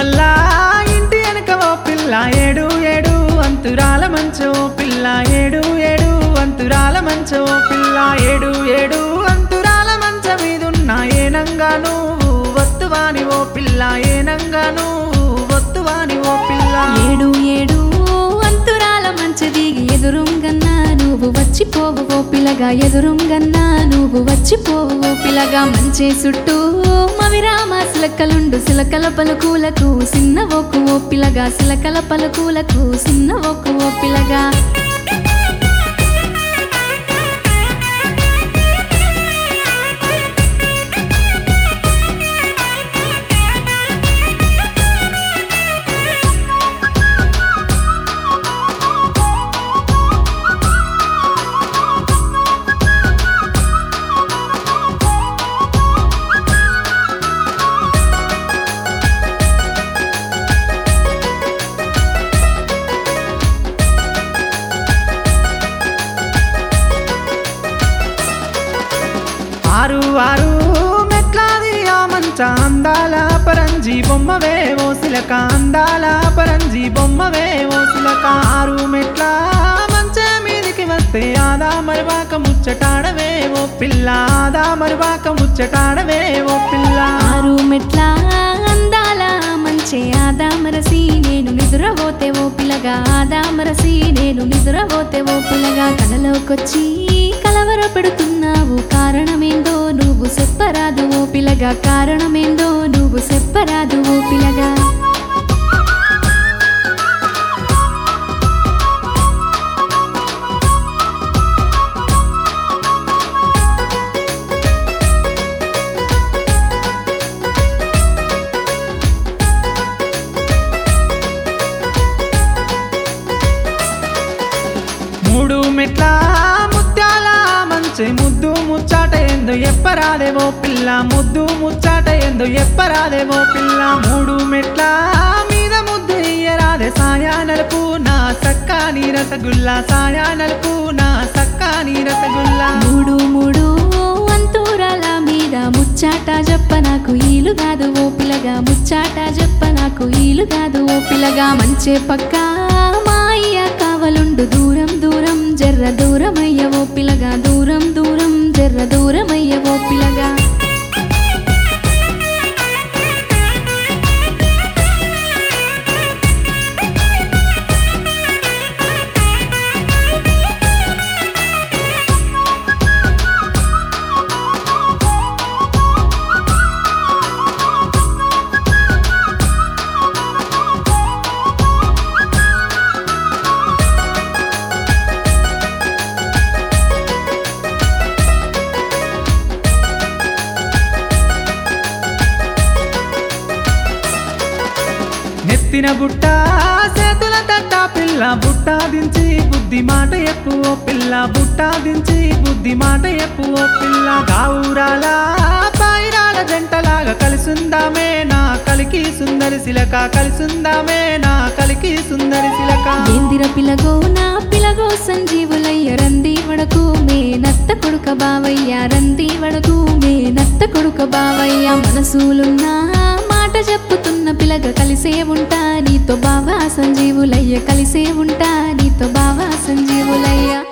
మొల్లా ఇంటి వెనక ఓ పిల్ల ఏడు ఏడు అంతురాల మంచో పిల్ల ఏడు ఏడు అంతురాల మంచో పిల్ల ఏడు ఏడు అంతురాల మంచ మీదున్న ఏనంగా నువ్వు వత్తువాని ఓ పిల్ల ఏనంగా నువ్వు వత్తువాని ఓ పిల్ల ఏడు ఏడు అంతురాల మంచు దిగి ఎదురుంగన్నా నువ్వు వచ్చిపోవు ఓ పిల్లగా ఎదురుంగన్నా నువ్వు వచ్చిపోవు ఓ పిల్లగా మంచే చుట్టూ మవిరామ సిలకలుండు సిలకల పలుకులకు సిన్న ఒక్కు ఓ పిల్లగా సిలకల పలుకులకు సిన్న ఒక్కు ఓ పిల్లగా ఆరు ఆరు మెట్లాది ఆ మంచ అందాల పరంజి బొమ్మవే ఓ సిలక అందాల పరంజి బొమ్మవే ఓ సిలక ఆరు మెట్ల మంచ మీదికి వస్తే ఆదా మరివాక ముచ్చటాడవే ఓ పిల్ల ఆదా మరివాక ముచ్చటాడవే ఓ పిల్ల ఆరు మెట్ల అందాల మంచే ఆదామరసి నేను నిద్రపోతే ఓ పిల్లగా ఆదామరసి నేను నిద్రపోతే ఓ పిల్లగా కలలోకొచ్చి కలవర పెడుతున్నావు కారణమేందో నువ్వు చెప్పరాదు ఓ పిల్లగా కారణమేందో నువ్వు చెప్పరాదు ఓ పిల్లగా మూడు మెట్ల ముత్యాల మంచి ముద్దు ముచ్చాట ఎందు ఎప్పరాదేవో పిల్ల ముద్దు ముచ్చాట ఎందు ఎప్పరాదేవో పిల్ల మూడు మెట్ల మీద ముద్దు ఇయ్యరాదే సాయా నలుపు నా సక్కా నీ రసగుల్లా సాయా నలుపు నా సక్కా నీ రసగుల్లా మూడు మూడు అంతూరాల మీద ముచ్చాట చెప్ప నాకు ఈలు కాదు ఓ పిల్లగా ముచ్చాట చెప్ప నాకు ఈలు కాదు ఓ పిల్లగా మంచే పక్క మా అయ్య కావలుండు దూరం దూరం జర్ర దూరమయ్య ఓ పిల్లగా దూరం దూరం జర్ర దూరమయ్య ఓ పిల్లగా నెత్తిన బుట్ట చేతుల తట్ట పిల్ల బుట్ట దించి బుద్ధి మాట ఎప్పు ఓ పిల్ల బుట్ట దించి బుద్ధి మాట ఎప్పు ఓ పిల్ల కావురాల పాయిరాల జంటలాగా కలిసుందామే నా కలికి సుందరి సిలక కలిసుందామే నా కలికి సుందరి సిలక ఏందిర పిలగో నా పిలగో సంజీవులయ్య రంది వడకు మే నత్త కొడుక బావయ్య రంది వడకు మే నత్త కొడుక బావయ్య మనసులున్నా మాట చెప్పుతున్న పిలగ కలిసే ఉంటా నీతో బావా సంజీవులయ్య కలిసే ఉంటా నీతో బావా సంజీవులయ్య